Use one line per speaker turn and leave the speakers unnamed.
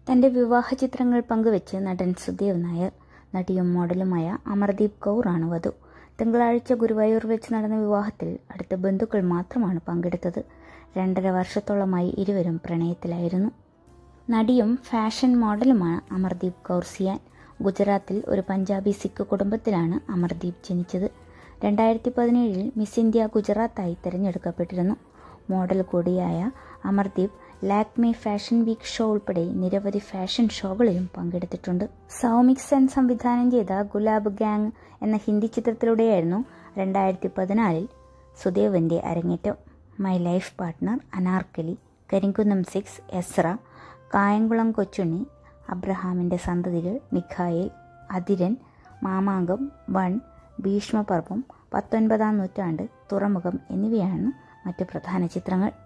തന്റെ വിവാഹ ചിത്രങ്ങൾ പങ്കുവെച്ച് നടൻ സുദേവ് നായർ നടിയും മോഡലുമായ അമർദീപ് കൗറാണ് വധു തിങ്കളാഴ്ച ഗുരുവായൂർ വെച്ച് നടന്ന വിവാഹത്തിൽ അടുത്ത ബന്ധുക്കൾ മാത്രമാണ് പങ്കെടുത്തത് രണ്ടര വർഷത്തോളമായി ഇരുവരും പ്രണയത്തിലായിരുന്നു നടിയും ഫാഷൻ മോഡലുമാണ് അമർദീപ് കൗർ സിയാൻ ഗുജറാത്തിൽ ഒരു പഞ്ചാബി സിഖ് കുടുംബത്തിലാണ് അമർദീപ് ജനിച്ചത് രണ്ടായിരത്തി പതിനേഴിൽ മിസ് ഇന്ത്യ ഗുജറാത്തായി തിരഞ്ഞെടുക്കപ്പെട്ടിരുന്നു മോഡൽ കൂടിയായ Amardeep Lakme fashion week show ഉൾപ്പെടെ നിരവധി ഫാഷൻ ഷോകളിലും പങ്കെടുത്തിട്ടുണ്ട് സൗമിക് സെൻ സംവിധാനം ചെയ്ത ഗുലാബ് ഗാങ് എന്ന ഹിന്ദി ചിത്രത്തിലൂടെയായിരുന്നു രണ്ടായിരത്തി പതിനാലിൽ സുദേവന്റെ അരങ്ങേറ്റം my life partner Anarkali Karinkunnam six Ezra Kayamkulam Kochunni അബ്രഹാമിൻ്റെ സന്തതികൾ മിഖായേൽ അതിരൻ മാമാങ്കം വൺ ഭീഷ്മപർവം പത്തൊൻപതാം നൂറ്റാണ്ട് തുറമുഖം എന്നിവയാണ് മറ്റ് പ്രധാന ചിത്രങ്ങൾ